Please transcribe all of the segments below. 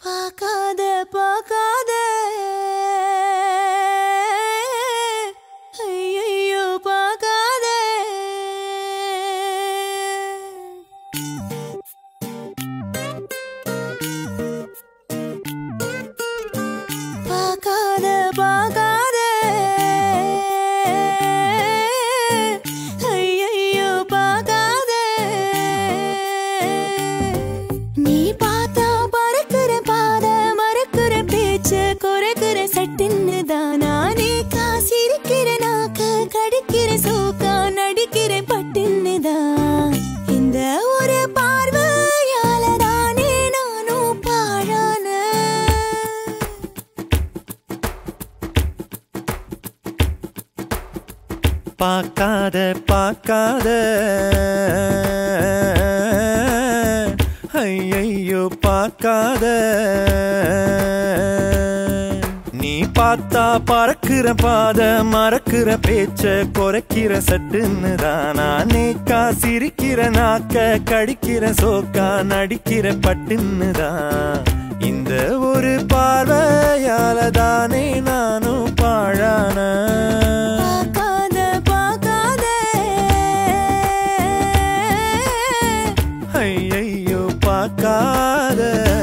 பார்க்காத பார்க்காத ஐயையோ பார்க்காத பார்க்காத பார்க்காத ஐயையோ பார்க்காத நீ பார்த்தா பறக்குற பாத மறக்குற பேச்சு குறைக்குற சட்டுன்னு தான் நானே காசிருக்கிற நாக்க கடிக்கிற சோக்கா நடிக்கிற பட்டுன்னு தான் இந்த ஒரு பார்வையால தானே நானும் பாழான பார்க்காத பார்க்காத ஐயையோ பார்க்காத நீ பார்த்தா பறக்கிற பாத மறக்கிற பேச்ச குறைக்கிற சட்டுன்னு தான் நானே காசிருக்கிற நாக்க கடிக்கிற சோக்கா நடிக்கிற பட்டுன்னு தான் இந்த ஒரு பார்வையால தானே நானும் பாழான பார்க்காத பார்க்காத ஐயையோ பார்க்காத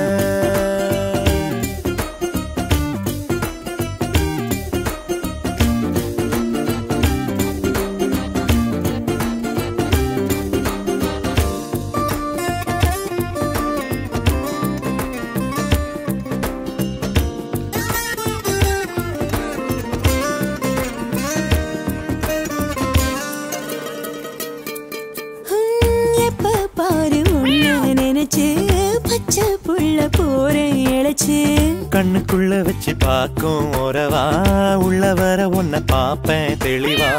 ஹம், எப்ப பாரு உன்னை நினைச்சு பச்சை புள்ள போறேன் இழைச்சு கண்ணுக்குள்ள வச்சு பார்க்கும் உறவா உள்ள வர உன்னை பார்ப்பேன் தெளிவா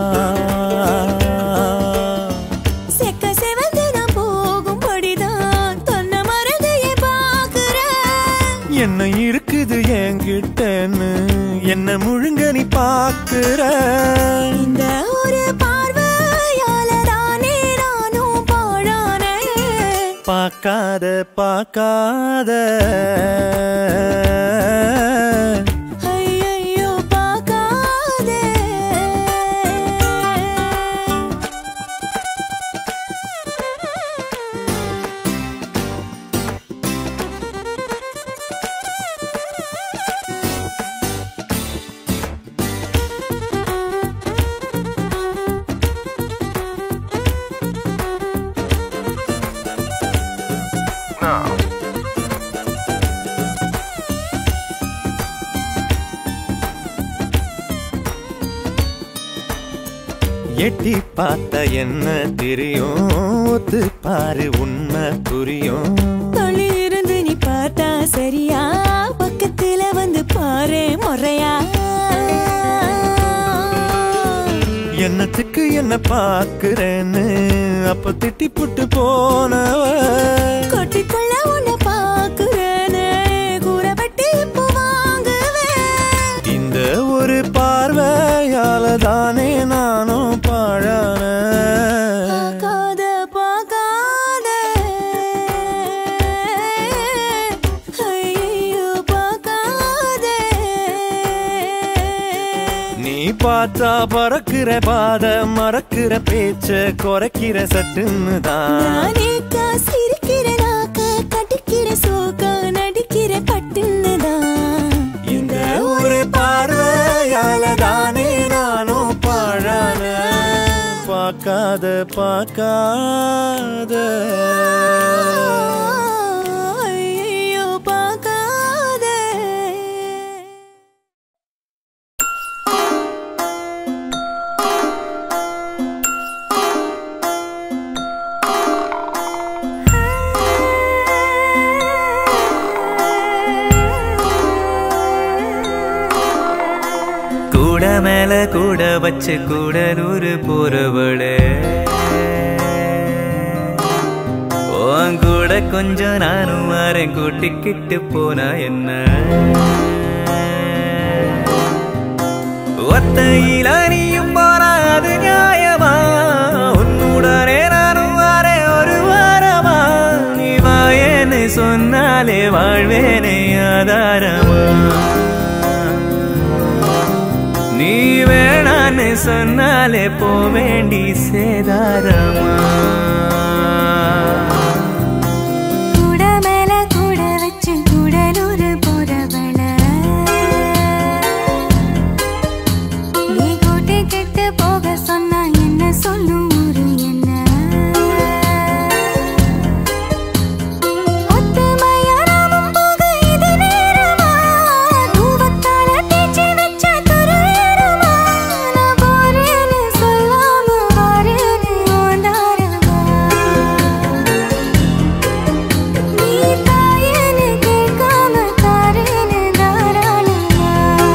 செக்க செவந்து நான் போகும்படிதான் தொன்ன மறதையே பாக்குறேன் என்ன இருக்குது என்கிட்டன்னு என்ன முழுங்க நீ பாக்குற இந்த ஒரு பார்வையால தானே நானும் பாழானேன் பார்க்காத பார்க்காத ஐயையோ பார்க்காதே எட்டி பார்த்த என்ன தெரியும் ஒத்து பாரு உண்மை புரியும் தொழி இருந்து நீ பார்த்தா சரியா பக்கத்துல வந்து பாரு முறையா என்னத்துக்கு என்ன பாக்குறேன்னு அப்ப திட்டி புட்டு போனவ கொட்டிக்கொள்ள உன்னை பாக்குறேன்னு கூறப்பட்டு இப்போ வாங்குவேன் இந்த ஒரு பார்வையால தானே நானும் பாழான பார்க்காத பார்க்காத ஐயோ பார்க்காத நீ பார்த்தா பறக்கிற பாத மறக்கிற பேச்ச குறைக்கிற சட்டுன்னு தான் நானே காசிருக்கிற நாக்க கட்டிக்கிற சோக்கா நடிக்கிற பட்டுன்னுதான் இந்த ஒரு பார்வையால தானே நானும் பாழான பார்க்காத பார்க்காத ஐயோ பார்க்காத கூட மேல கூட வச்சு கூட நூறு போறவளே உன் கூட கொஞ்சம் நானும் வரேன் கூட்டிக்கிட்டு போனா என்ன ஒத்தையில நீயும் போனா அது நியாயமா உன்னுடனே நானும் வரேன் ஒரு வாரமா நீ வாயேன்னு சொன்னாலே வாழ்வேனே ஆதாரமா நீ வேணான்னு சொன்னாலே போவேண்டி சேதாரமா கூட மேல கூட வச்சு கூடலூர் போறவள நீ கூட்டி கெட்டு போக சொன்னா என்ன சொல்லும் ஊரு என்ன ஒத்துமையா நாமும் போக இது நேரமா தூவத்தால தேய்ச்சி வச்ச துருவேறுமா நான் போறேன்னு சொல்லாம வாரேன்னு ஓந்தாரமா நீ தாயேன்னு கேட்காம தாரேன்னு தாராளமா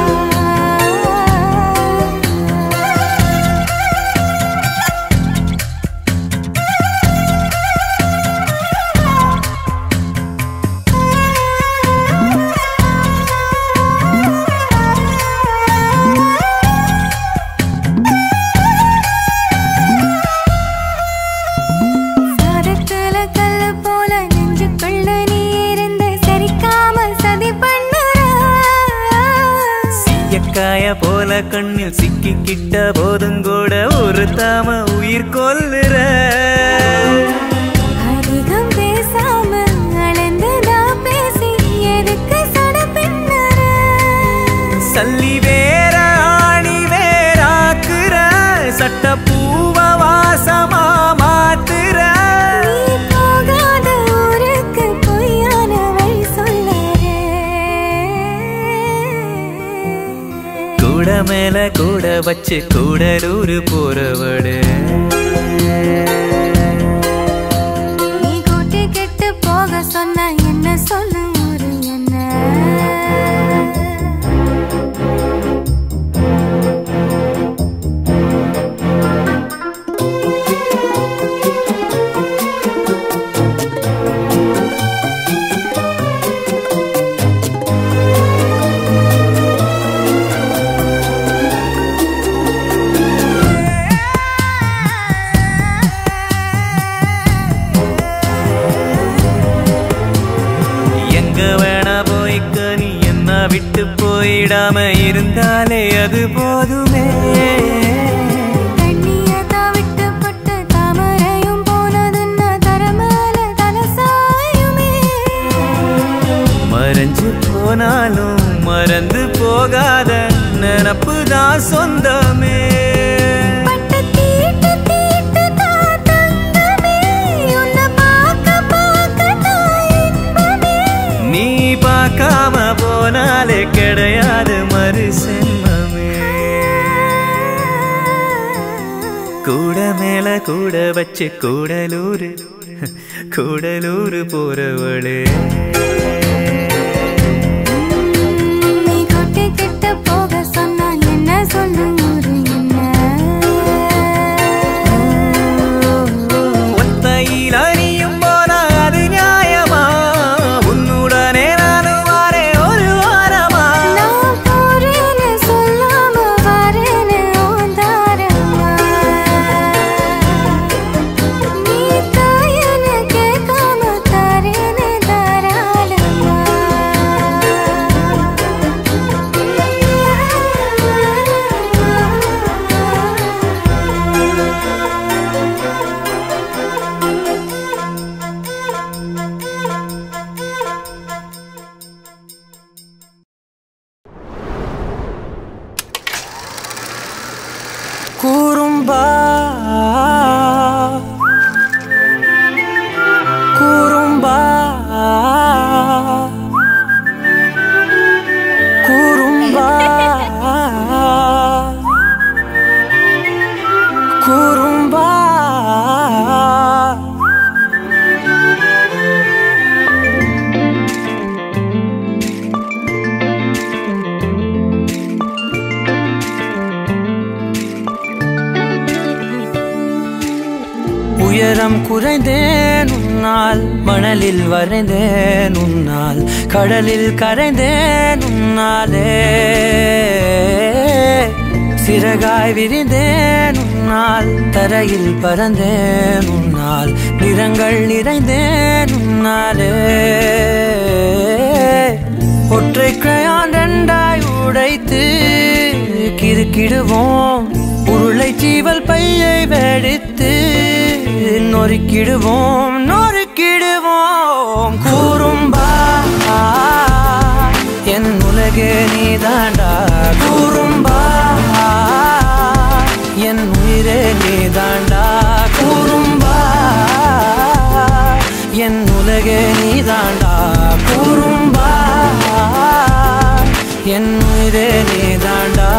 சாதத்துல கல்லு போல நெஞ்சுக்குள்ள நீ இருந்து சரிக்காம சதி பண்ணுற சீயக்காய போல கண்ணில் சிக்கிக்கிட்ட போதும் கூட ஒரு தாம உயிர் கொல்லுற அதிகம் பேசாம அளந்துதா பேசி எதுக்கு சட பின்னற சல்லி வேற ஆணி வேறாக்குற சட்ட பூவ வாசமா மாத்துற நீ போகாத ஊருக்கு பொய்யான வழி சொல்லறே கூட மேல கூட வச்சு கூடலூர் போறவடு நீ கூட்டி கெட்டு போக சொன்ன என்ன சொல்லும் ஒரு என்ன எங்க வேணா போய்க்க நீ என்ன விட்டு போயிடாம இருந்தாலே அது போதுமே தண்ணியதா விட்டு பட்டு தாமரையும் போனதுன்னா தரமேல தலசாயுமே மறைஞ்சு போனாலும் மறந்து போகாத நினப்பு தான் சொந்தமே பட்டு தீட்டு தீட்டு தான் தங்கமே உன்னை பார்க்க பார்க்க தான் இன்பமே நீ பார்க்காம போனாலே கிடையாது மறு சென்மமே கூட மேல கூட வச்சு கூடலூர் கூடலூர் போறவளே நீ கொட்டி கிட்ட போக சொன்னா என்ன சொல்லும் ஒரு என்ன ஒத்தையில் அறியும் போனா அது நியாயமா உன்னுடனே நானும் வாரேன் ஒரு வாரமா நான் போறேன்னு சொல்லாம வரேன்னு ஓந்தாரமா நீ தாயன்னு கேட்காம தாரேன்னு தாராளமா குறும்பா குறும்பா குறும்பா குறும்பா உயரம் குறைந்தேன் உன்னால் மணலில் வரைந்தேன் உன்னால் கடலில் கரைந்தேன் உன்னாலே சிறகாய் விரிந்தேன் உன்னால் தரையில் பறந்தேன் உன்னால் நிறங்கள் நிறைந்தேன் உன்னாலே ஒற்றை கிரையான் ரெண்டாய் உடைத்து கிறுக்கிடுவோம் உருளை சீவல் பையை வெடித்து நொறுக்கிடுவோம் நொறுக்கிடுவோம் கூறும்பா என் உலகே நீதாண்டா கூறும்பா என் உயிரே நீதாண்டா கூறும்பா என் உலகே நீதாண்டா கூறும்பா என் உயிரே நீதாண்டா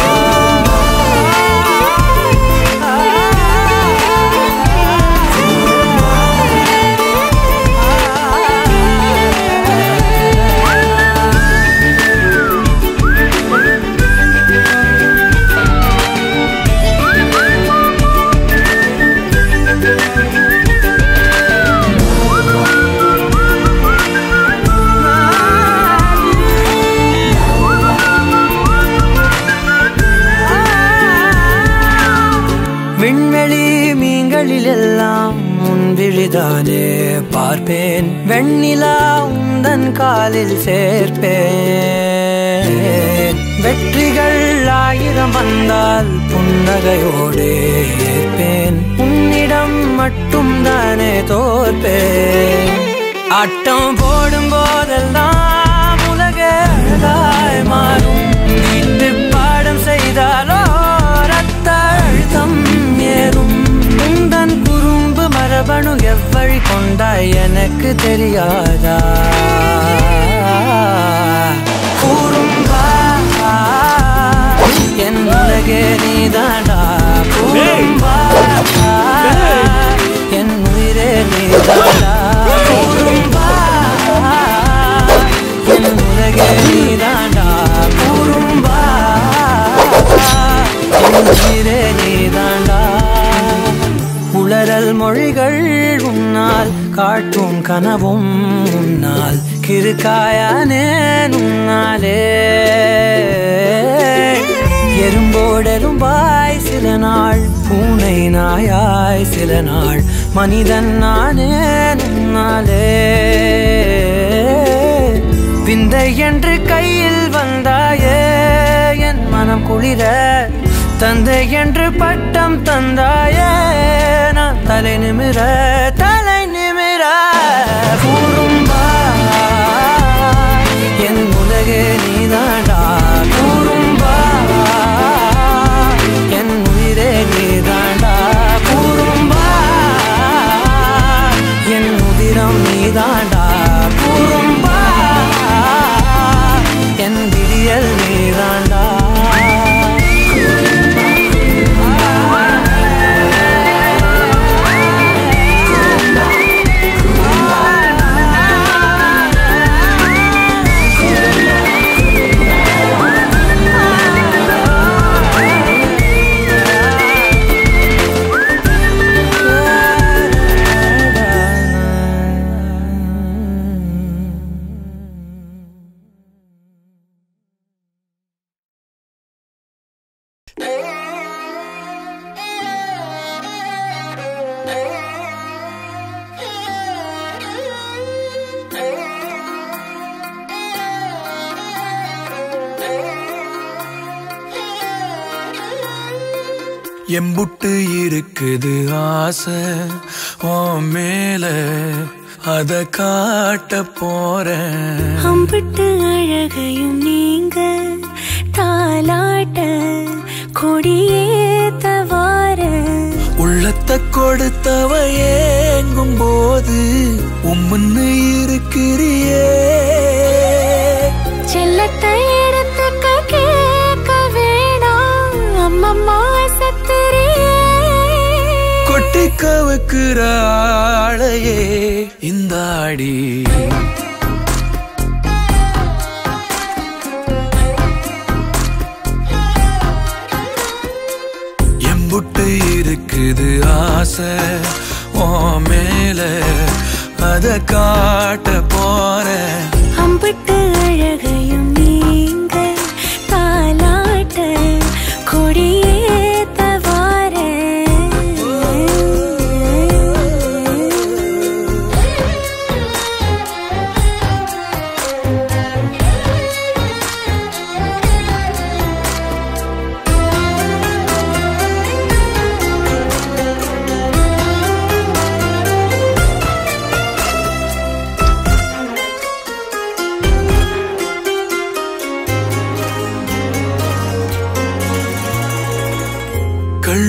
விண்வெளி மீன்களில் எல்லாம் உன் விழிதானே பார்ப்பேன் வெண்ணிலா உந்தன் காலில் சேர்ப்பேன் வெற்றிகள் ஆயிரம் வந்தால் புன்னகையோடு ஏற்பேன் உன்னிடம் மட்டும் தானே தோற்பேன் ஆட்டம் போடும் போதெல்லாம் உலக அழகாய் மாறும் வீட்டு பாடம் செய்தாலோ ரத்த அழுத்தம் ஏறும் உந்தன் குறும்பு மரபணு எவ்வழி கொண்டாய் எனக்கு தெரியாதா கூறும்பா என் உலகே நீதாண்டா கூறும்பா என் உயிரே நீதாண்டா கூறும்பா என் உலகே நீதாண்டா கூறும்பா என் உயிரே நீதாண்டா உளறல் மொழிகள் உன்னால் காட்டும் கனவும் உன்னால் கிருக்காயானே உன்னாலே எறும்போடெரும்பாய் சில நாள் பூனை நாயாய் சில நாள் மனிதன் நானே உன்னாலே விந்தை என்று கையில் வந்தாயே என் மனம் குளிர தந்தை என்று பட்டம் தந்தாயே நான் தலை நிமிர தலை நிமிர கூறும்பா என் உலகே நீதாண்டா கூறும்பா என் உயிரே நீதாண்டா கூறும்பா என் உதிரம் நீதாண்டா கூறும்பா என் விடியல் நீதாண்டா எம்புட்டு இருக்குது ஆசை ஓ மேல அத காட்ட போறேன் அம்பிட்டு அழகையும் நீங்க தாலாட்ட கொடியேத்த வார உள்ளத்தை கொடுத்தவ ஏங்கும் போது உம்முன்னு இருக்கிறியே செல்லத்தை எடுத்துக்க கேட்க வேணாம் அம்மம்மா சத்துரியே கொட்டி கவுக்குற ஆளையே இந்த ஆடி எம்புட்டு இருக்குது ஆசை ஓ மேல அத காட்ட போறேன் அம்பிட்டு அழகையும் நீங்க தாலாட்ட கொடி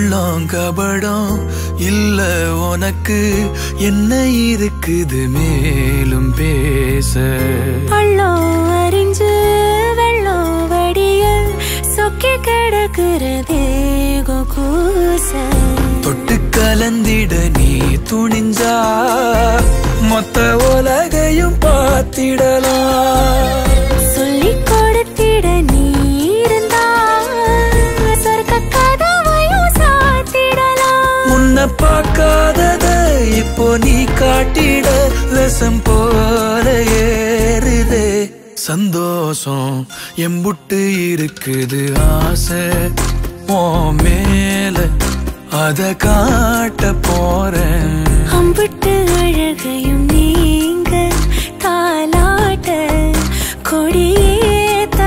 உள்ளம் கபடம் இல்ல உனக்கு என்ன இருக்குது மேலும் பேச பள்ளம் அறிஞ்சு வெள்ளம் வடிய சொக்கி கிடக்குற தேக கூச தொட்டு கலந்திட நீ துணிஞ்சா மொத்த உலகையும் பார்த்திடலாம் சொல்லி கொடுத்திட நீ இருந்தா சொர்க்க கதவையும் சாத்திடலாம் உன்னை பார்க்காதத இப்போ நீ காட்டிட ரசம் போல ஏறுதே சந்தோஷம் எம்புட்டு இருக்குது ஆசை ஓ மேல அத காட்ட போறேன் அம்பிட்டு அழகையும் நீங்க தாலாட்ட கொடியேத்த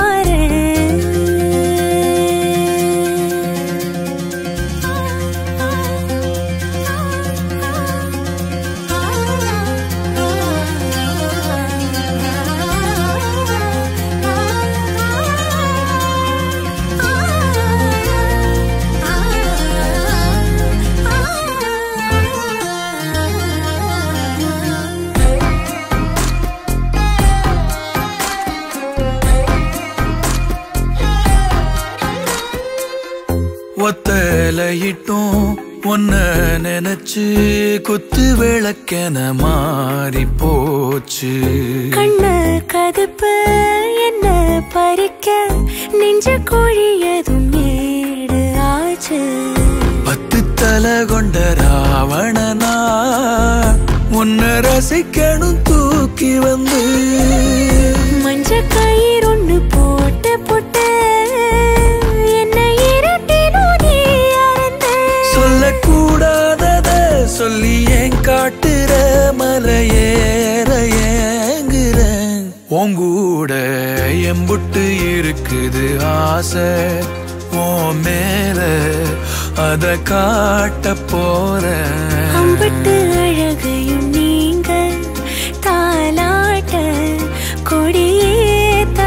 ஒத்தலையிட்டும் ஒன்ன நினைச்சு குத்து விளக்கென மாறி போச்சு கண்ண கதுப்பு என்ன பறிக்க நெஞ்ச கோழியதும் ஏடு ஆச்சு பத்து தலை கொண்ட ராவணனா உன்னை ரசிக்கணும் தூக்கி வந்து மஞ்ச கயிறு ஒண்ணு போட்டு போட்டு என்ன இரட்டினும் நீ அறந்த சொல்லக்கூடாதத சொல்லி ஏன் காட்டுற மலையேற ஏங்குறேன் உங்கூட எம்புட்டு இருக்குது ஆசை ஓ மேல அத காட்ட போறேன் அம்பிட்டு அழகையும் நீங்க தாலாட்ட கொடியேத்த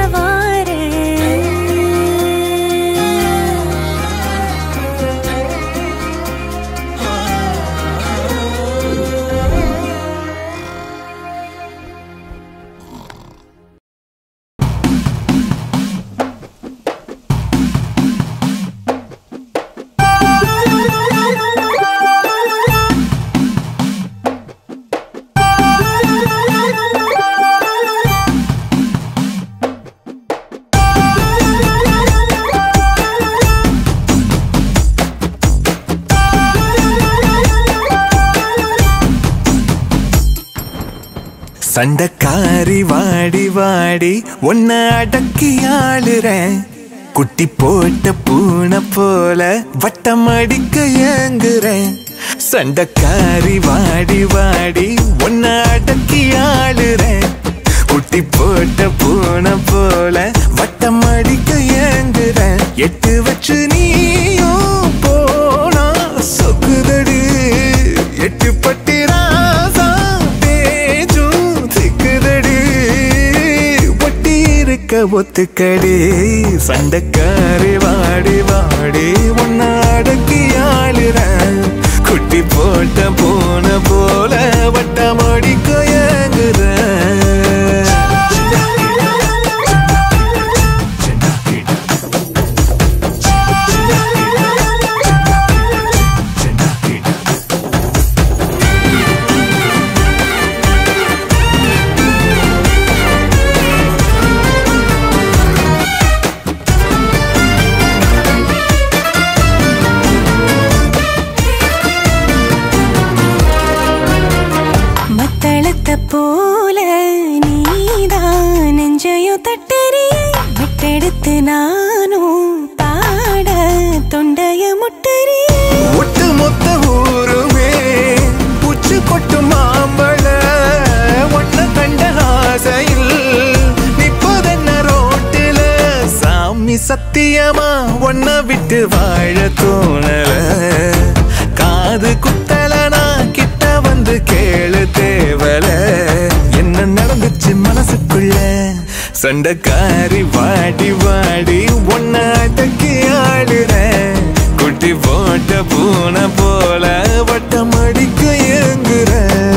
சண்டக்காரி வாடி வாடி உன்னை அடக்கி ஆளுறேன் குட்டி போட்ட பூனை போல வட்டம் அடிக்க ஏங்குறேன் சண்டக்காரி வாடி வாடி உன்னை அடக்கி ஆளுறேன் குட்டி போட்ட பூனை போல வட்டம் அடிக்க ஏங்குறேன் எட்டு வச்சு நீயும் போனா சொக்குதடி எட்டு பட்டி ராசா தேஜும் திக்குதடி ஒட்டி இருக்க ஒத்துக்கடி சண்டக்காரி வாடி வாடி உன்னை அடக்கி ஆளுறேன் குட்டி போட்ட பூனை போல வட்டம் அடிக்க ஏங்குறேன் மத்தளத்த போல நீதான் நெஞ்சையும் தட்டறிய விட்டெடுத்து நானும் பாட தொண்டைய முட்டறிய ஒட்டு மொத்த ஊருமே உச்சு கொட்டு மாம்பழ ஒன்ன கண்ட ஆசையில் நிப்பதென்ன ரோட்டில சாமி சத்தியமா ஒன்ன விட்டு வாழ தோணல காது குத்தலனா கிட்ட வந்து கேளு தேவல என்ன நடந்துச்சு மனசுக்குள்ள சண்டைக்காரி வாடி வாடி ஒன்ன அடக்கி ஆடுறேன் குட்டி போன போட்ட பூனை போல வட்டம் அடிக்க ஏங்குற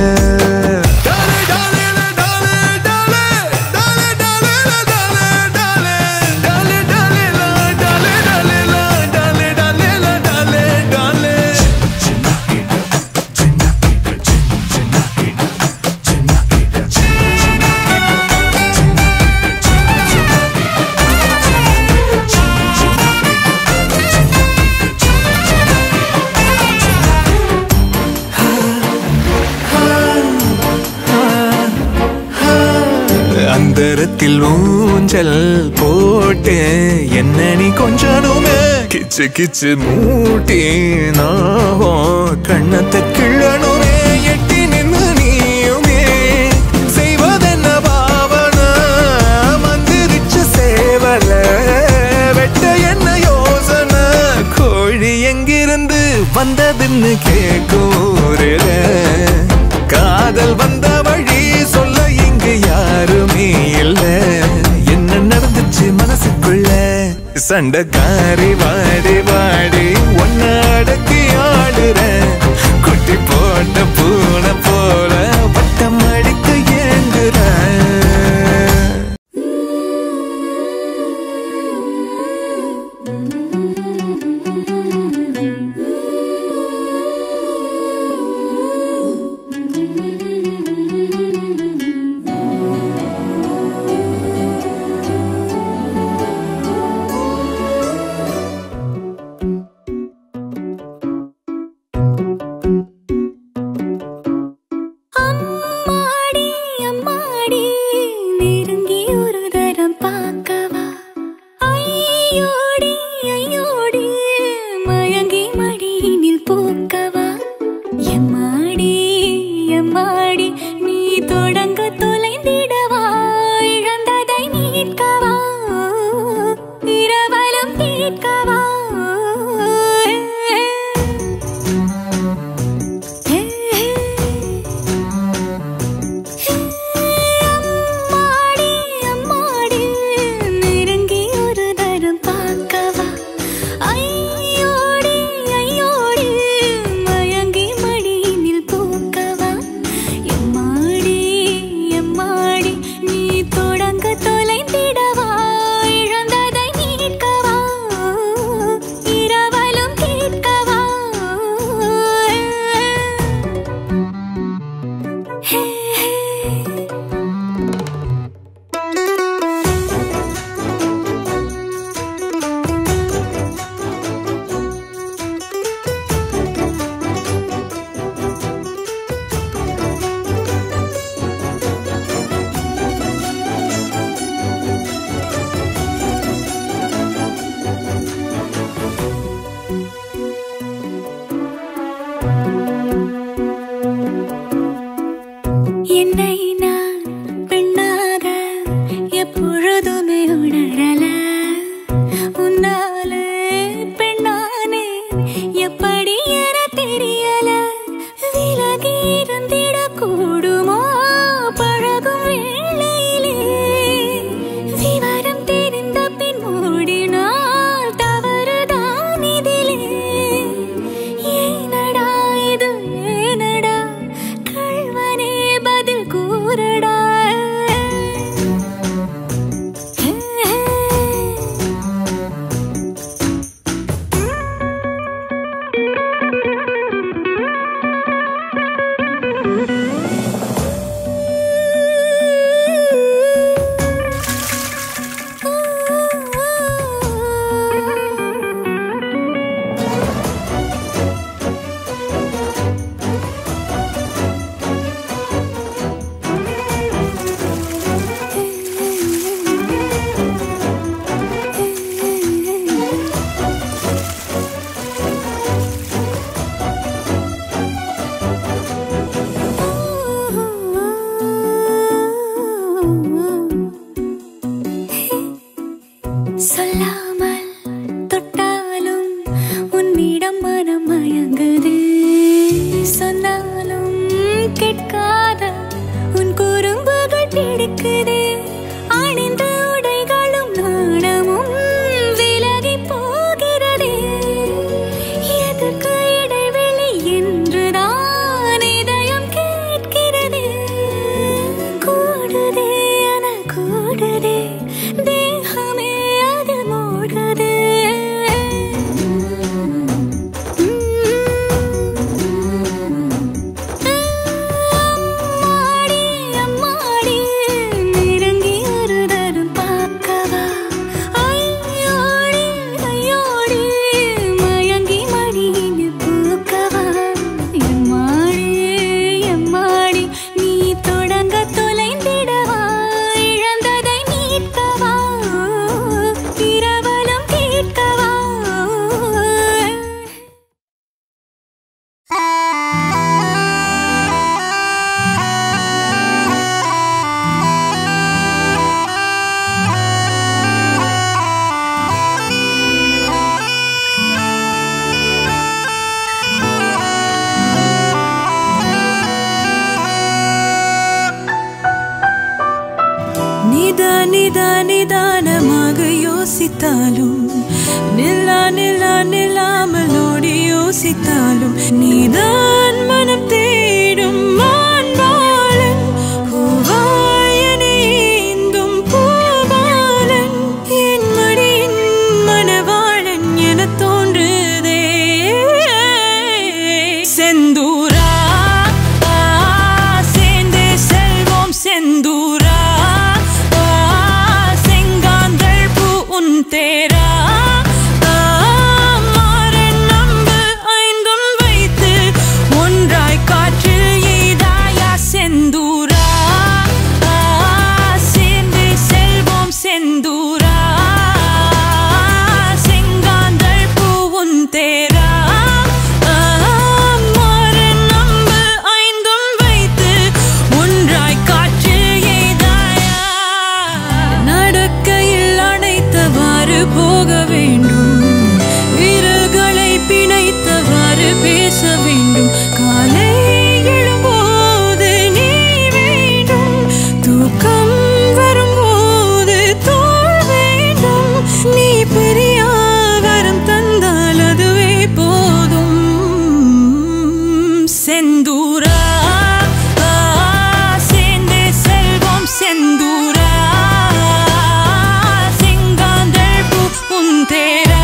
அந்தரத்தில் ஊஞ்சல் போட்டு என்ன நீ கொஞ்சனுமே கிச்சு கிச்சு மூட்டி நாவும் கண்ணத்தை கிள்ளணுமே எட்டி நின்று நீயுமே செய்வதென்ன பாவன மந்திரிச்சு சேவல வெட்ட என்ன யோசனை கோழி எங்கிருந்து வந்ததுன்னு கேக்கூரல காதல் வந்த வழி சொல்ல இங்கு யாருமே இல்ல என்ன நடந்துச்சு மனசுக்குள்ள சண்டைக்காரி வாடி வாடி ஒன்ன அடக்கி ஆடுற குட்டி போட்ட பூனை போல வட்டம் அடிக்க ஏங்குற ஆ மூழ்குதே தேகமே அதில் மூழ்குதே அம்மாடி அம்மாடி நெருங்கி ஒரு தரம் பார்க்கவா ஐயோடி ஐயோடி மயங்கி மடியில் பூக்கவா எம்மாடி எம்மாடி நீ தொடங்க தொலைந்திடவா இழந்ததை மீட்கவா இரவலம் கேட்கவா நிதா நிதா நிதானமாக யோசித்தாலும் நில்லா நில்லா நில்லாமல் ஓடி யோசித்தாலும் நீதான் மனம் தேடும் மான்பாலன் பூவாயனே ஏந்தும் பூபாலன் என் மடியின் மணவாளன் என தோன்றுதே செந்தூரா ஆ, சேர்ந்தே செல்வோம் செந்தூரா ஆ, செங்காந்தள் பூ உன் தேரா ஆ, மாறன் நம்பு ஐந்தும் வைத்து ஒன்றாய் காற்றில் எய்தாயா செந்தூரா ஆ, சேர்ந்தே செல்வோம் செந்தூரா செங்காந்தள் பூ உன் தேரா ஆ, மாறன் நம்பு ஐந்தும் வைத்து ஒன்றாய் காற்றில் எய்தாயா நடக்கையில் அணைத்தவாறு போக வேண்டும் விரல்களை பிணைத்தவாறு பேச வேண்டும் காலை எழும்போது நீ வேண்டும் தூக்கம் வரும்போது தோல் வேண்டும் நீ பெரிய வரம் தந்தால் அதுவே போதும் செந்தூரா ஆ, சேர்ந்தே செல்வோம் செந்தூரா செங்காந்தள் பூ உன் தேரா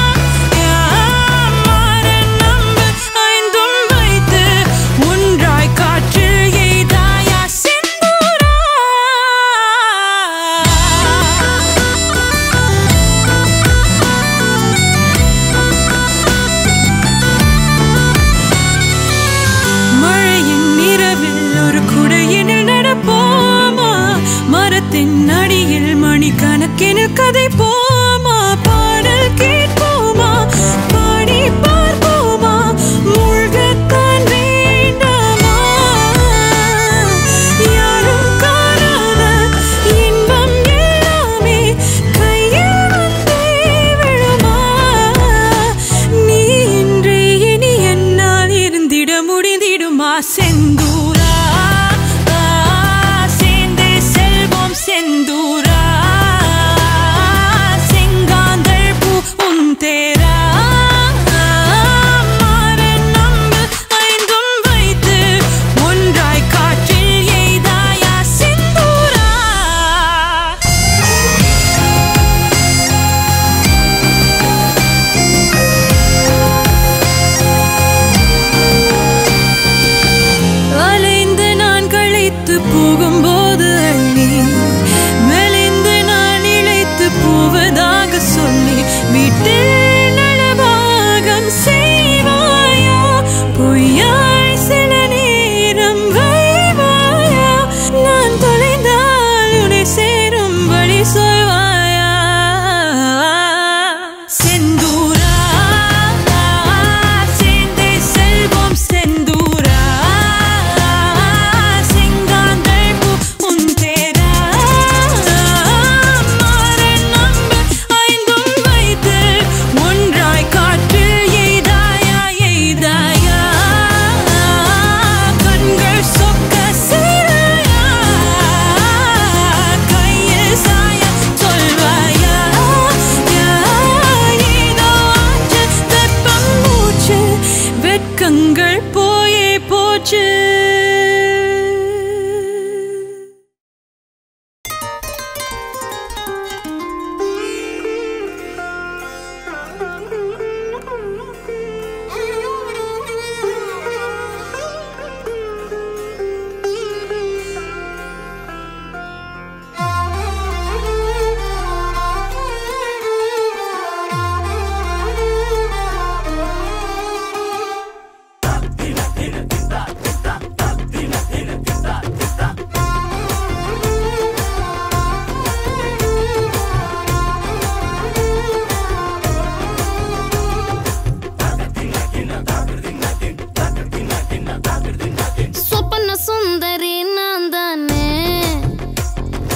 மாறன் நம்பு ஐந்தும் வைத்து ஒன்றாய் காற்றில் எய்தாயா செந்தூரா மழையின் இரவில் ஒரு குடையினில் நடப்போமா மரத்தின் அடியில் மணிக்கணக்கினில் கதை போமா பாடல் கேட்போமா பாடி பார்ப்போமா மூழ்கத்தான் வேண்டாமா யாரும் காணாத இன்பம் எல்லாமே கையில் வந்தே விழுமா நீ இன்றி இனி என்னால் இருந்திட முடிந்திடுமா செந்தூரா ஆ, சேர்ந்தே செல்வோம் செந்தூரா செ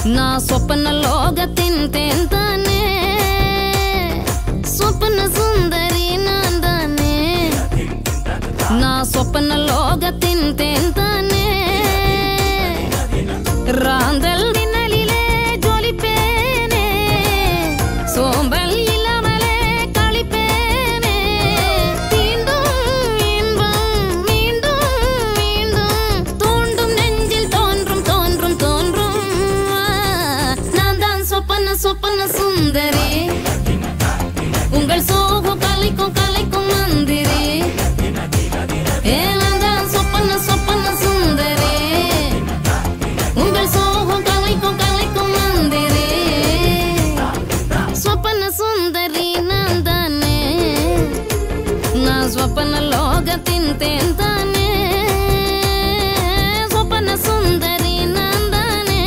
நான் சொப்பன லோகத்தின் தேன் தானே சொப்பன சுந்தரி நான் தானே நான் சொப்பன லோகத்தின் தேன் தானே ராந்தல் மின்னலிலே ஜொலிப்பேனே சோம்பல் இல்லாமலே களிப்பேனே மீண்டும் இன்பம் மீண்டும் மீண்டும் தூண்டும் நெஞ்சில் தோன்றும் தோன்றும் தோன்றும் நான் தான் சொப்பன சொப்பன சுந்தரி உங்கள் சோகம் கலைக்கும் கலைக்கும் மந்திரி ஏ நான் தான் சொப்பன சொப்பன சுந்தரி உங்கள் சோகம் கலைக்கும் கலைக்கும் மந்திரி சொப்பன சுந்தரி நான் தானே நான் சொப்பன லோகத்தின் தேன் தானே சொப்பன சுந்தரி நான் தானே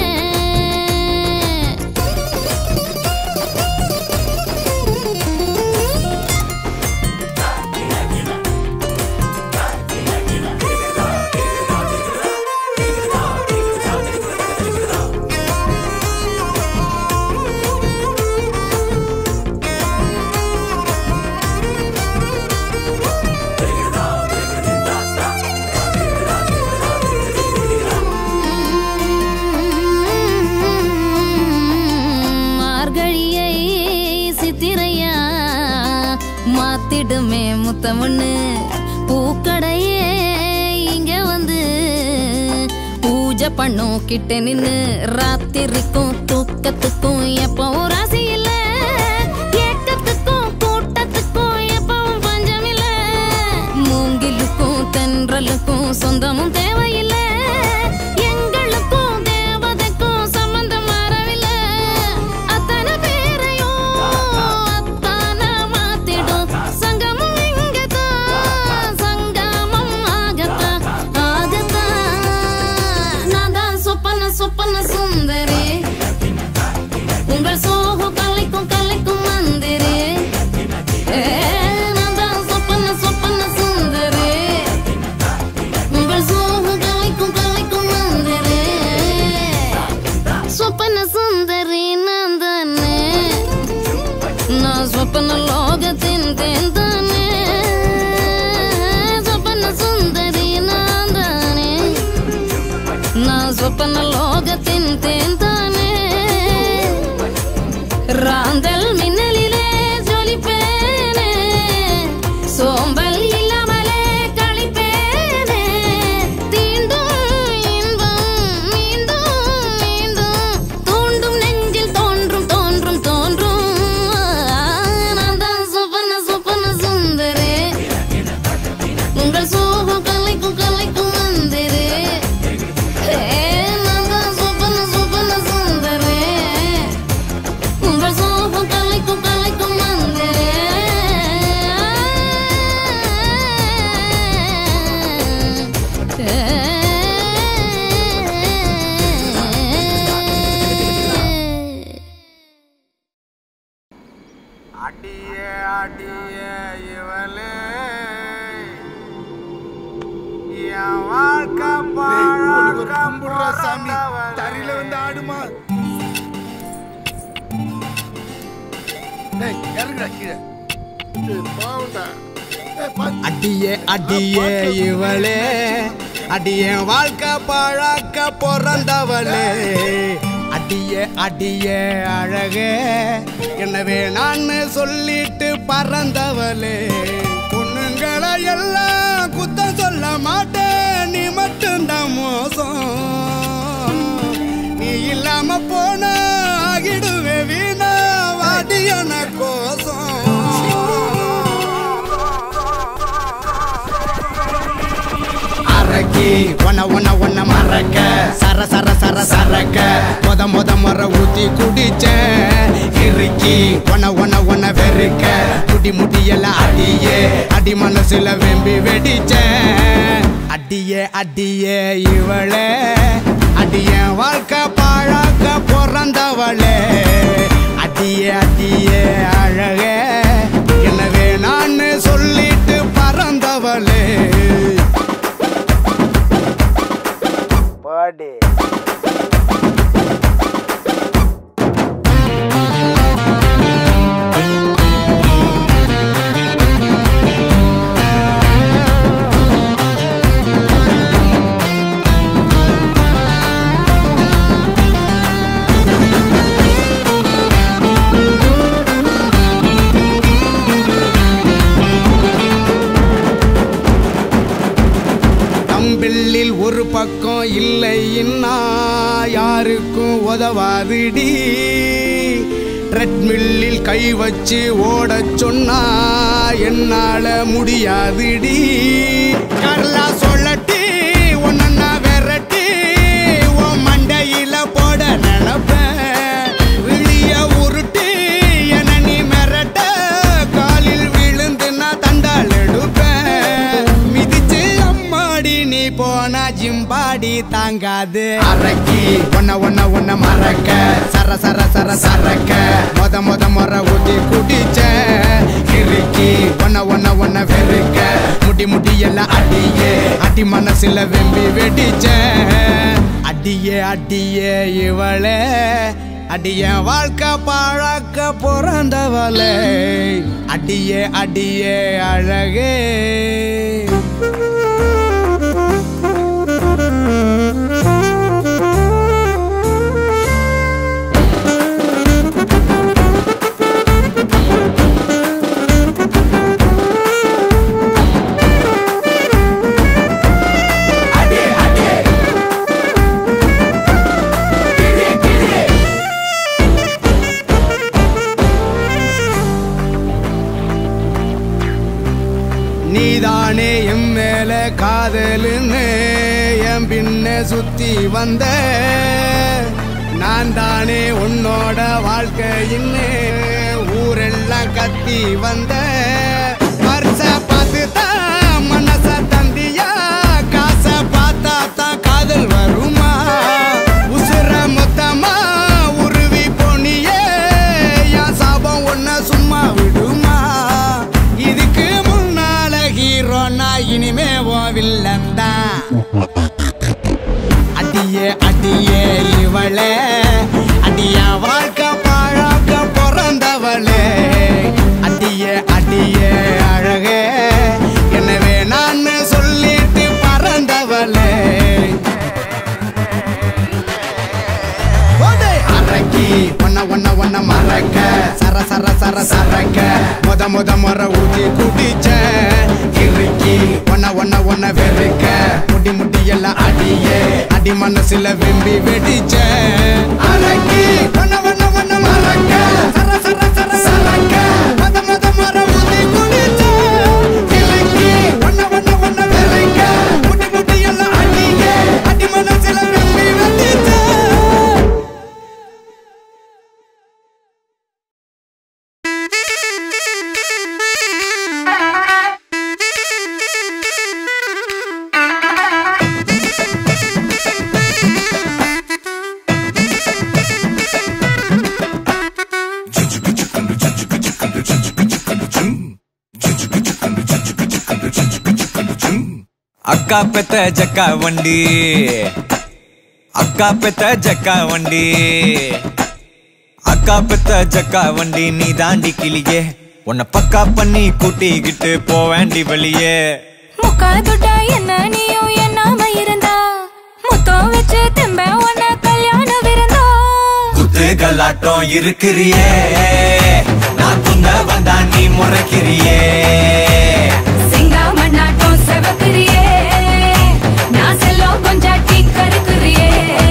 மார்கழியை சித்திரையா மாத்திடுமே முத்தமண்ணு பூக்கடையே இங்க வந்து பூஜை பண்ணும் கிட்ட நின்னு ராத்திரிக்கும் தூக்கத்துக்கும் எப்பவும் ராசி இல்ல ஏக்கத்துக்கும் கூட்டத்துக்கும் எப்பவும் பஞ்சம் இல்ல மூங்கிலுக்கும் தென்றலுக்கும் சொந்தமும் தேவையில்லை எங்களுக்கும் தேவதைக்கும் சம்பந்தம் மாறவில்லை அத்தனை பேரையும் அத்தான மாத்திடும் சங்கமம் இங்கதான் சங்கமம் ஆகத்தான் ஆகத்தான் நான் தான் சொப்பன சொப்பன சுந்தரி உங்கள் சோகம் கலைக்கும் கலைக்கும் மந்திரி ஏ, நான் தான் சொப்பன சொப்பன சுந்தரி உங்கள் சோகம் கலைக்கும் கலைக்கும் மந்திரி சொப்பன சுந்தரி நான் தானே நான் சொப்பன லோகத்தின் தேன் தானே சொப்பன சுந்தரி நான் தானே நான் சொப்பன லோகத்தின் தேன் தானே ராந்தல் மின்னலிலே ஜொலிப்பேனே சோம்பல் இல்லாமலே களிப்பேனே தீண்டும் இன்பம் மீண்டும் மீண்டும் தூண்டும் நெஞ்சில் தோன்றும் தோன்றும் தோன்றும் நான் தான் சொப்பன சொப்பன சுந்தரே உங்கள் சோகம் கலைக்கும் கலைக்கும் மந்திரே நான் தான் சொப்பன சொப்பன சுந்தரே உங்கள் சோகம் கலைக்கும் கலைக்கும் மந்திரே அடியே அடியே இவளே என் வாழ்க்கை கும்பிடுற சாமி தரையில வந்து ஆடுமா டேய் இறங்குடா கீழே பாவண்டா அடியே அடியே இவளே அடியே வாழ்க்கை பழக்க பிறந்தவளே அடியே அடியே அழகே என்னவே நான் சொல்லிட்டு பறந்தவளே பொண்ணுங்களை எல்லாம் குத்தம் சொல்ல மாட்டேன் நீ மட்டும்தான் மோசம் நீ இல்லாம போன ஆகிடுவே வீணா வாடியன கோசம் அரக்கி ஒன்ன ஒன்ன ஒன்ன மறக்க சர சர சர சரக்க முத முத முற ஊத்தி குடிச்சேன் இறுக்கி ஒன்ன ஒன்ன ஒன்ன வெறுக்க குடி முடியல அடியே அடி மனசுல வெம்பி வெடிச்சேன் அடியே அடியே இவளே அடிய வாழ்க்கை பாழாக்க பிறந்தவளே அடியே அடியே அழகே எனவே நான் சொல்லிட்டு பறந்தவளே பாடி உதவாதுடி ட்ரெட்மில்லில் கை வச்சு ஓடச் சொன்னா என்னால முடியாதுடி கரலா சொல்லட்டி ஒன்னா விரட்டி உன் மண்டையில போட நினைப்பேன் விழிய உருட்டி என நீ மிரட்ட காலில் விழுந்து நான் தண்டால் எடுப்பேன் மிதிச்சு அம்மாடி நீ போனா ஜிம்பாடி தாங்காது அரக்கி ஒன்ன ஒன்ன ஒன்ன மறக்க சர சர சர சரக்க மொத மொத முறை ஊத்தி குடிச்ச கிறுக்கி ஒன்ன ஒன்ன ஒன்ன வெறுக்க முடி முடி எல்லாம் அடியே அடி மனசுல வெம்பி வெடிச்ச அடியே அடியே இவளே அடிய வாழ்க்கை பழக்க பிறந்தவளே அடியே அடியே அழகே நீதானே என் மேல காதலுன்னு என் பின்ன சுத்தி வந்த நான் தானே உன்னோட வாழ்க்கையின்னு ஊரெல்லாம் கத்தி வந்த வருஷ பார்த்து தான் மனச தந்தியா காசை பார்த்தா தான் காதல் வருமா உசுர மொத்தமா உருவி போனியே என் சாபம் ஒன்ன சும்மா விடுமா இதுக்கு முன்னால ஹீரோ நான் இனிமே ஓ வில்லன் தான் அடியே அடியே இவளே அடியா வாழ்க்கை பாழாக்க பிறந்தவளே அடியே அடியே அழகே எனவே நான் சொல்லிட்டு பறந்தவளே ஓடே அரக்கி ஒன்ன ஒன்ன ஒன்ன மறக்க சர சர சர சரக்க முத முத முறை ஊத்தி குடிச்ச இறுக்கி ஒன்ன ஒன்ன ஒன்ன வெறுக்க முடி முடி எல்லாம் அடியே அடி மனசுல வெம்பி வெடிச்ச அரக்கி ஒன்ன ஒன்ன ஒன்ன மறக்க சர சர சர சரக்க முத முத முறை ஊத்தி குடிச்ச இறுக்கி ஒன்ன ஒன்ன ஒன்ன வெறுக்க முடி முடி எல்லாம் அடியே அடி மனசுல வெம்பி வெடிச்ச அக்கா பெத்த ஜக்கா வண்டி அக்கா பெத்த ஜக்கா வண்டி அக்கா பெத்த ஜக்கா வண்டி நீ தாண்டி கிளியே உன்னை பக்கா பண்ணி கூட்டிக்கிட்டு போவேண்டி வெளியே முக்கா துட்டா என்ன நீயும் என்னாம இருந்தா முத்தம் வச்சு திரும்ப உன்ன கல்யாணம் விருந்தா குத்து கல்லாட்டம் இருக்கிறியே நான் துங்க வந்தா நீ முறைக்கிறியே சிங்காம நாட்டம் செவக்கிறியே நான் செல்லம் கொஞ்சாட்டி கருக்குறியே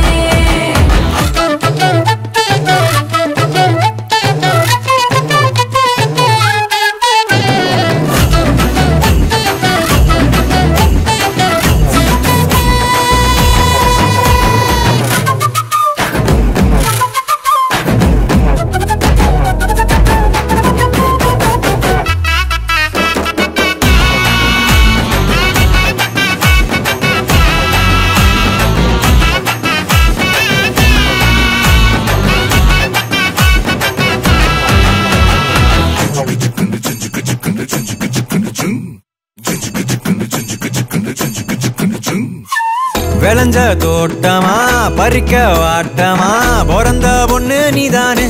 விளைஞ்ச தோட்டமா பறிக்க வாட்டமா பிறந்த பொண்ணு நீதானே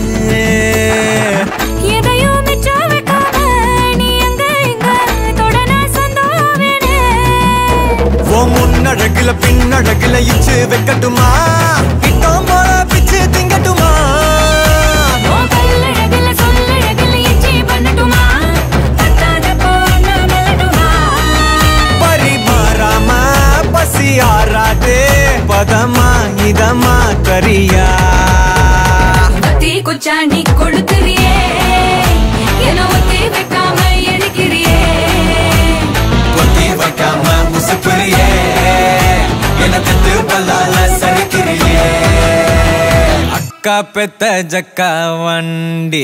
எதையும் மிச்சம் வைக்காம நீ எங்க எங்க தொடன சொந்தம் வேணே உன் முன்னழகுல பின்னழகுல இச்சு வைக்கட்டுமா கிட்டம் போல பிச்சு திங்கட்டுமா உன் பல்லழகுல சொல்லழகுல எச்சி பண்ணட்டுமா பத்தாதப்போ நான் மெல்லட்டுமா பரிமாறாம பசி ஆறாதே பதமா இதமா கரியா மச்சான் நீ கொளுத்துறியே என்ன ஒத்தி வைக்காம எரிக்கிறியே கொத்தி வைக்காம முசுப்புறியே என்ன தத்து பல்லால சரிக்கிறியே அக்கா பெத்த ஜக்கா வண்டி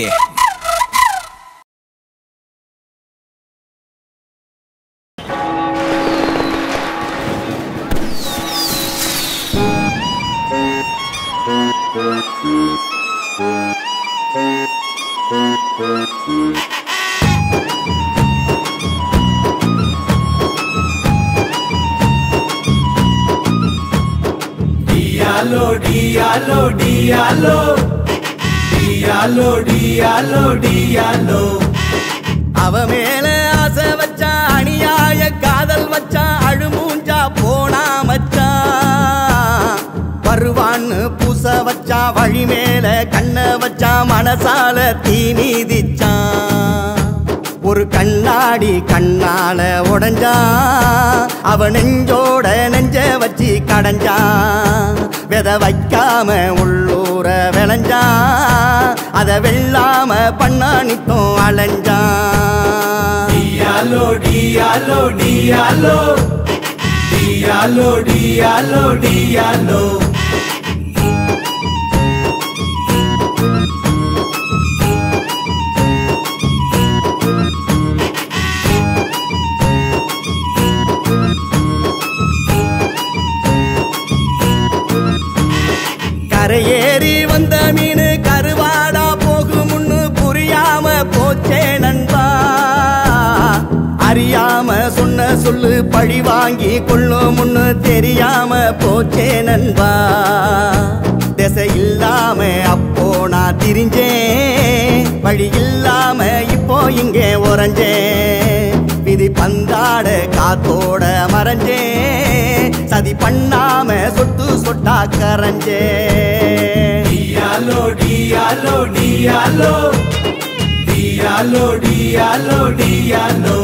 டியாலோ டியாலோ டியாலோ டியாலோ டியாலோ டியாலோ அவ மேல ஆசை வச்சா அநியாய காதல் வச்சா அழுமூஞ்சா போனா மச்சான் வருவான்னு பூச வச்சா வழி மேல கண்ண வச்சா மனசால தீ மீதிச்சான் ஒரு கண்ணாடி கண்ணால உடஞ்சான் அவன் நெஞ்சோட நெஞ்ச வச்சு கடைஞ்சான் வித வைக்காம உள்ளூர விளைஞ்சான் அத வெல்லாம பண்ணானித்தும் அலைஞ்சான் டியாலோ டியாலோ டியாலோ டியாலோ டியாலோ டியாலோ கரையேறி வந்த மீன் கருவாடா போகும் முன்னு புரியாம போச்சே நண்பா அறியாம சொன்ன சொல்லு பழி வாங்கி கொள்ளும் முன்னு தெரியாம போச்சே நண்பா திசை இல்லாம அப்போ நான் திரிஞ்சேன் வழி இல்லாம இப்போ இங்கே உறைஞ்சேன் விதி பந்தாட காத்தோட மறைஞ்சேன் சதி பண்ணாம சொட்டு சொட்டா கரைஞ்சேன் டியாலோ டியாலோ டியாலோ டியாலோ டியாலோ டியாலோ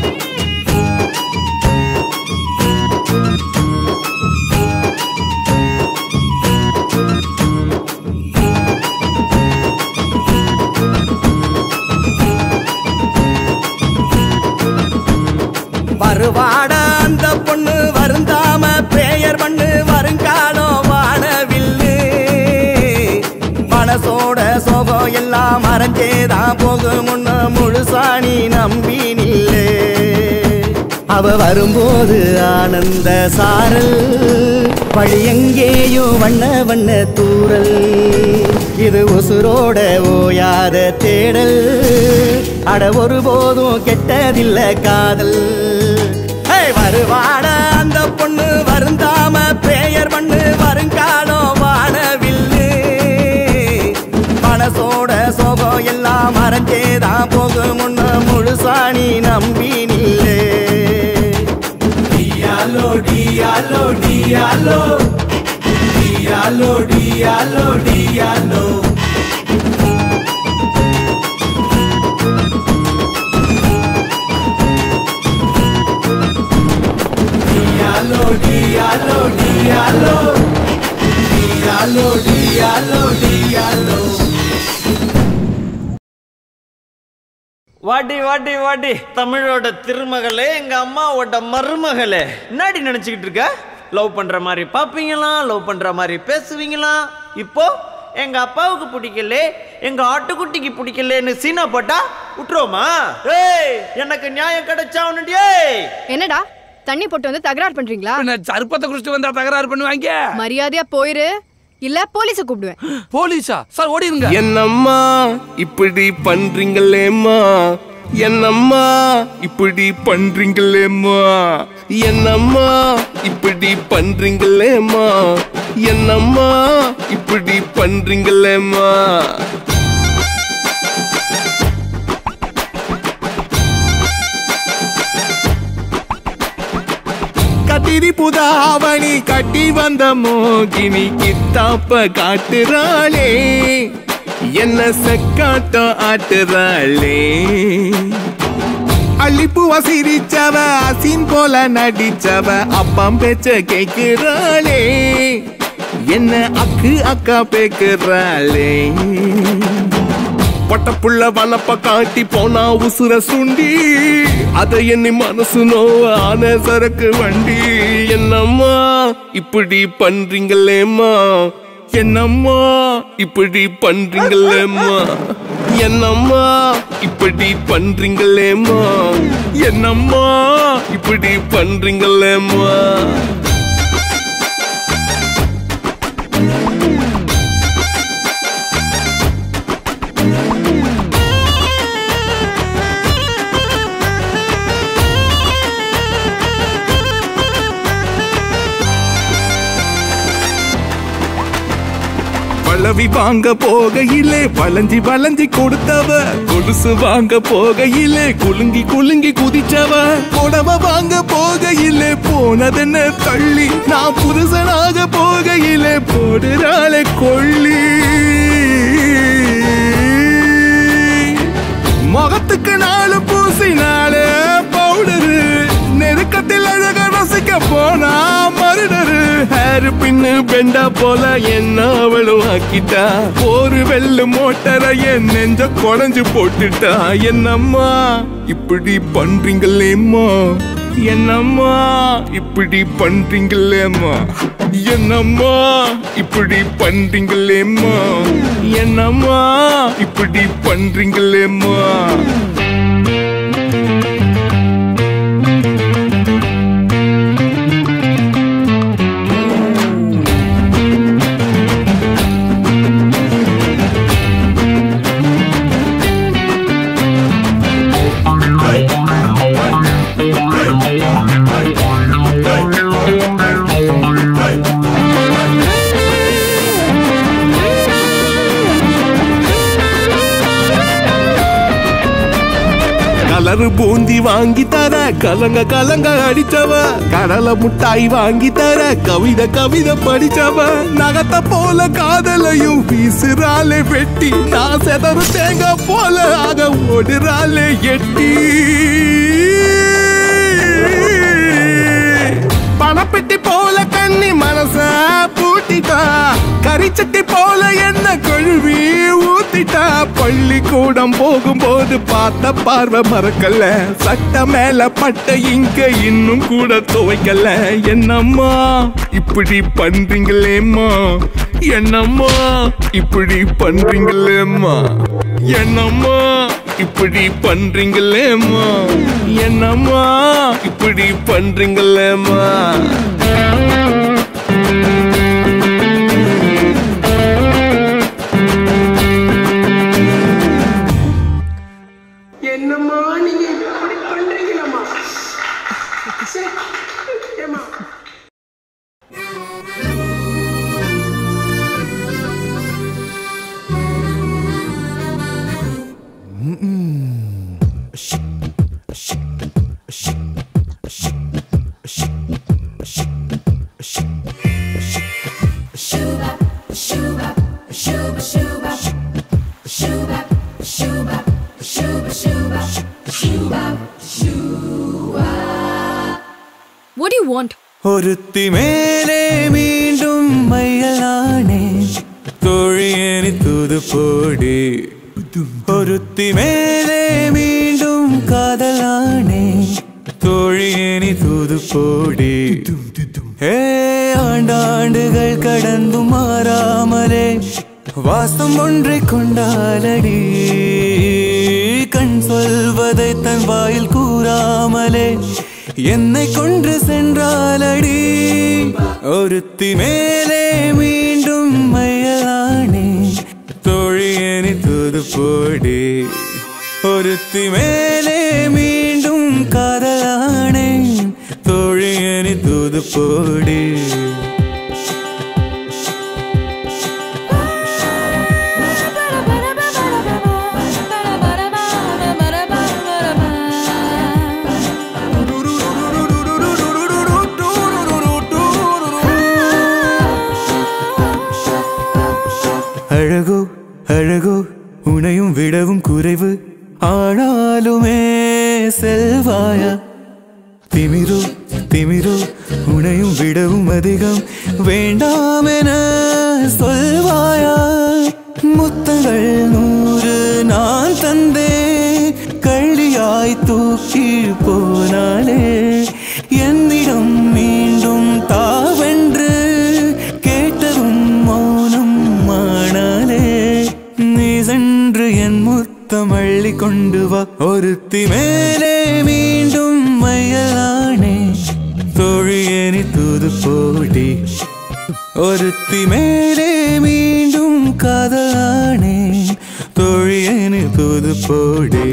வருவாட அந்த பொண்ணு வருந்தாம பிரேயர் பண்ணு வருங்காலம் வானவில்லு மனசோட சோகம் எல்லாம் மறைஞ்சேதான் போகும் முன்ன முழுசாணி நம்பி நில்லு அவ வரும்போது ஆனந்த சாரல் வழி எங்கேயும் வண்ண வண்ண தூரல் இது உசுரோட ஓயாத தேடல் அட ஒருபோதும் கெட்டதில்ல காதல் ஹே, வருவாட அந்த பொண்ணு வருந்தாம பிரேயர் பண்ணு வருங்காலம் வானவில்லு மனசோட சோகம் எல்லாம் மறைஞ்சேதான் போகும் முன்ன முழுசாணி நம்பி நில்லு டியாலோ டியாலோ டியாலோ டியாலோ டியாலோ டியாலோ டியாலோ டியாலோ டியாலோ டியாலோ டியாலோ டியாலோ வாடி வாடி வாடி தமிழோட திருமகளே எங்க அம்மாவோட மருமகளே என்னடி நினைச்சுக்கிட்டு இருக்க லவ் பண்ற மாதிரி பாப்பீங்களா லவ் பண்ற மாதிரி பேசுவீங்களா இப்போ எங்க அப்பாவுக்கு பிடிக்கல எங்க ஆட்டுக்குட்டிக்கு பிடிக்கலன்னு சீனா போட்டா விட்டுருவோமா ஏய் எனக்கு நியாயம் கிடைச்சா உன்னுடைய என்னடா தண்ணி போட்டு வந்து தகராறு பண்றீங்களா சர்ப்பத்தை குடிச்சிட்டு வந்தா தகராறு பண்ணுவாங்க மரியாதையா போயிரு இல்ல போலீஸ கூப்பிடுவேன் போலீஸா சார் ஓடிடுங்க என்னம்மா இப்படி பண்றீங்களேம்மா என்னம்மா இப்படி பண்றீங்களேம்மா என்னம்மா இப்படி பண்றீங்களேம்மா என்னம்மா இப்படி பண்றீங்களேம்மா கத்திரி புதாவணி கட்டி வந்த மோகினி கித்தாப்ப காட்டுறாளே என்ன செக்காட்டம் ஆட்டுறாளே அள்ளிப்பூவ சிரிச்சவ அசின் போல நடிச்சவ அப்பம் பேச்ச கேக்குறாளே என்ன அக்கு அக்கா பேக்குறாளே பொட்டப்புள்ள வளப்ப காட்டி போனா உசுர சுண்டி அதை எண்ணி மனசு நோவ ஆன சரக்கு வண்டி என்னம்மா இப்படி பண்றீங்களேம்மா என்னம்மா இப்படி பண்றீங்களேம்மா என்னம்மா இப்படி பண்றீங்களேம்மா என்னம்மா இப்படி பண்றீங்களேம்மா பழவி வாங்க போகையிலே வளைஞ்சி வளைஞ்சி கொடுத்தவ கொலுசு வாங்க போகையிலே குலுங்கி குலுங்கி குதிச்சவ புடவ வாங்க போகையிலே போனதென்ன தள்ளி நான் புருஷனாக போகையிலே போடுறாளே கொள்ளி முகத்துக்கு நாலு பூசினாலே பவுடரு நெருக்கத்தில் அழக ரசிக்க போனா மருடரு ஹேர் பின்னு பெண்டா போல என்ன அவளும் ஆக்கிட்டா ஒரு வெள்ளு மோட்டரை என் நெஞ்ச குடஞ்சு போட்டுட்டா என்னம்மா இப்படி பண்றீங்களேம்மா என்னம்மா இப்படி பண்றீங்களேம்மா என்னம்மா இப்படி பண்றீங்களேம்மா என்னம்மா இப்படி பண்றீங்களேம்மா கலரு பூந்தி வாங்கி தர கலங்க கலங்க அடிச்சவ கடலை முட்டாய் வாங்கி தர கவிதை கவிதை படிச்சவ நகத்த போல காதலையும் வீசுறாளே வெட்டி நான் செதறு தேங்காய் போல ஆக ஓடுறாளே எட்டி பணப்பெட்டி போல கண்ணி மனச பூட்டிட்டா கரிச்சட்டி போல என்ன கழுவி ஊத்திட்டா பள்ளிக்கூடம் போகும்போது பார்த்த பார்வை மறக்கல சட்ட மேல பட்ட இங்க இன்னும் கூட துவைக்கல என்னம்மா இப்படி பண்றீங்களேம்மா என்னம்மா இப்படி பண்றீங்களேம்மா என்னம்மா இப்படி பண்றீங்களேம்மா என்னம்மா இப்படி பண்றீங்களேம்மா என்னம்மா நீங்க இப்படி பண்றீங்களம்மா சே, ஏம்மா What do you want? ஒருத்தி மேலே மீண்டும் மையலானே தோழியனி தூது போடி ஒருத்தி மேலே மீண்டும் காதலானே தோழியனி தூது போடி ஏ ஆண்டாண்டுகள் கடந்தும் மாறாமலே வாசம் ஒன்றை கொண்டாலடி கண் சொல்வதை தன் வாயில் கூறாமலே என்னை கொன்று சென்றாலடி ஒருத்தி மேலே மீண்டும் மையலானே தோழியனி தூது போடி ஒருத்தி மேலே மீண்டும் காதலானே தோழியனி தூது போடி அழகோ அழகோ உனையும் விடவும் குறைவு ஆனாலுமே செல்வாயா திமிரோ திமிரோ உனையும் விடவும் அதிகம் வேண்டாமென சொல்வாயா முத்தங்கள் நூறு நான் தந்தேன் கள்ளியாய் தூக்கி போனாலே என்னிடம் மீண்டும் தாவென்று கேட்டதும் மௌனம் ஆனாலே நீ சென்று என் முத்தம் அள்ளி கொண்டு வா ஒருத்தி மேலே மீண்டும் மையலானே தோழியனி தூது போடி ஒருத்தி மேலே மீண்டும் காதலானே தோழியனி தூது போடி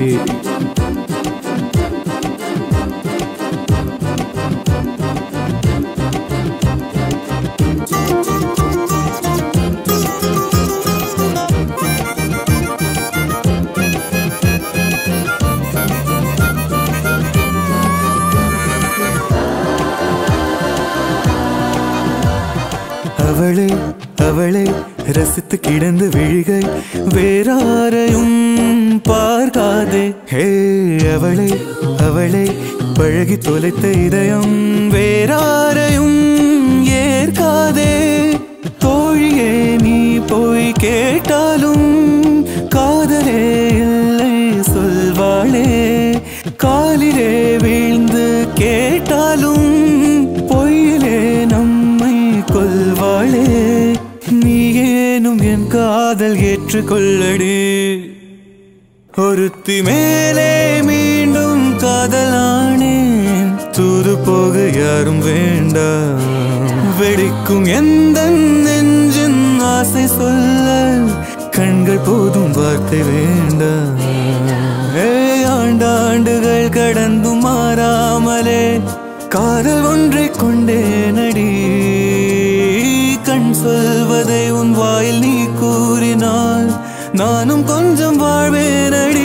அவளே அவளே ரசித்து கிடந்து விழிகை வேறாரையும் பார்க்காதே ஹே அவளே அவளே பழகி தொலைத்த இதயம் வேறாரையும் ஏற்காதே தோழியே நீ போய் கேட்டாலும் காதலே இல்லை சொல்வாளே காலிலே வீழ்ந்து கேட்டாலும் பொய்யிலே நம்மை கொல்வாளே நீ ஏனும் என் காதல் ஏற்றுக்கொள்ளடி ஒருத்தி மேலே மீண்டும் காதலானேன் தூது போக யாரும் வேண்டாம் வெடிக்கும் எந்த நெஞ்சின் ஆசை சொல்ல கண்கள் போதும் வார்த்தை வேண்டாம் ஏ ஆண்டாண்டுகள் கடந்தும் மாறாமலே காதல் ஒன்றை கொண்டே நடி கண் சொல்வதை உன் வாயில் நீ கூறினால் நானும் கொஞ்சம் வாழ்வேனடி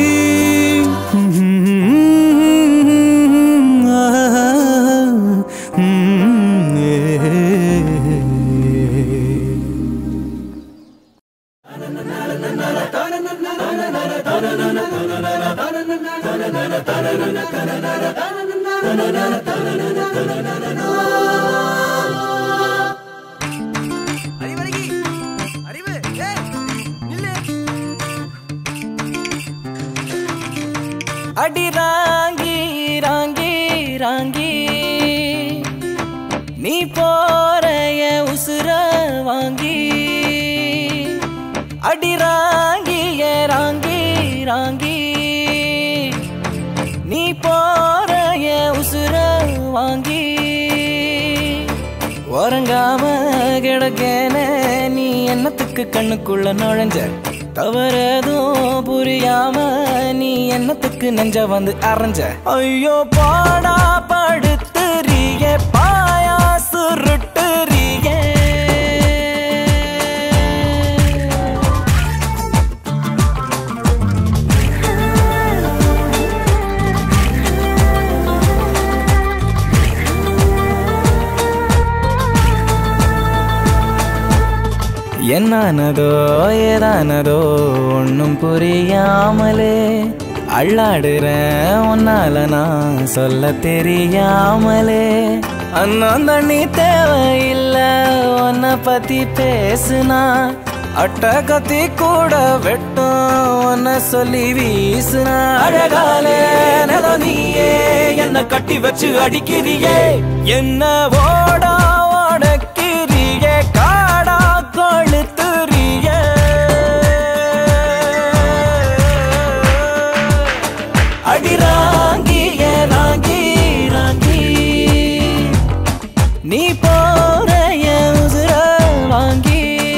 அடி ராங்கி ராங்கி ராங்கி நீ போறைய உசுர வாங்கி அடி ராங்கி ஏ ராங்கி ராங்கி நீ போறைய உசுர வாங்கி உறங்காம கிடக்கேன நீ என்னத்துக்கு கண்ணுக்குள்ள நுழைஞ்ச தவறதும் புரியாம நீ என்னத்துக்கு நெஞ்ச வந்து அரைஞ்ச ஐயோ பாடா படுத்துறிய பாயா சுருட்டுறிய என்னானதோ ஏதானதோ ஒன்னும் புரியாமலே அள்ளாடுற உன்னால நான் சொல்ல தெரியாமலே அண்ணன் தண்ணி தேவையில்ல உன்னை பத்தி பேசுனா அட்ட கத்தி கூட வெட்டும் உன்னை சொல்லி வீசுனா அழகாலே நில நீயே என்ன கட்டி வச்சு அடிக்கிறியே என்ன ஓடா ஓடக்கிறியே காடா கொளுத்துறியே அடி ராங்கி ஏ ராங்கி ராங்கி நீ போற என் உசுர வாங்கி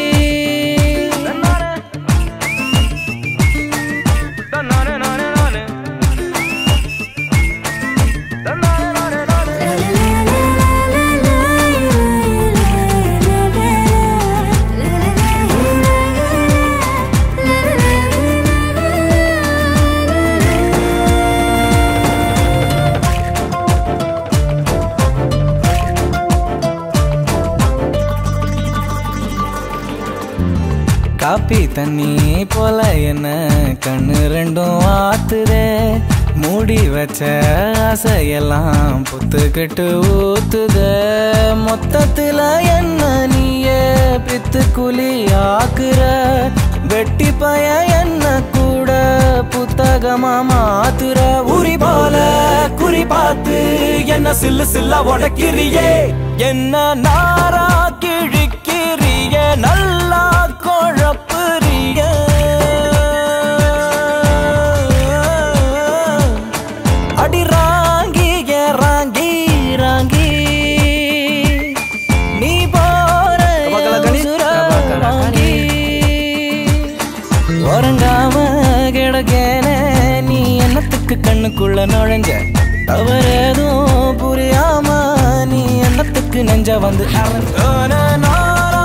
காப்பி தண்ணி போல என்ன கண்ணு ரெண்டும் ஆத்துதே மூடி வச்ச ஆசையெல்லாம் புத்துக்கிட்டு ஊத்துதே மொத்தத்துல என்ன நீயே பித்து குழி ஆக்குற வெட்டி பய என்ன கூட புத்து புத்தகமா மாத்துற உரி போல குறி பார்த்து என்ன சில்லு சில்லா உடைக்கிறியே என்ன நாரா கிழிக்கிறிய நல்லா குழப்புறிய அடி ராங்கி ஏ ராங்கி ராங்கி நீ போற உசுர வாங்கி உறங்காம கிடக்கேனே நீ என்னத்துக்கு கண்ணுக்குள்ள நுழைஞ்ச தவறேதும் புரியாம நீ என்னத்துக்கு நெஞ்ச வந்து அரைஞ்ச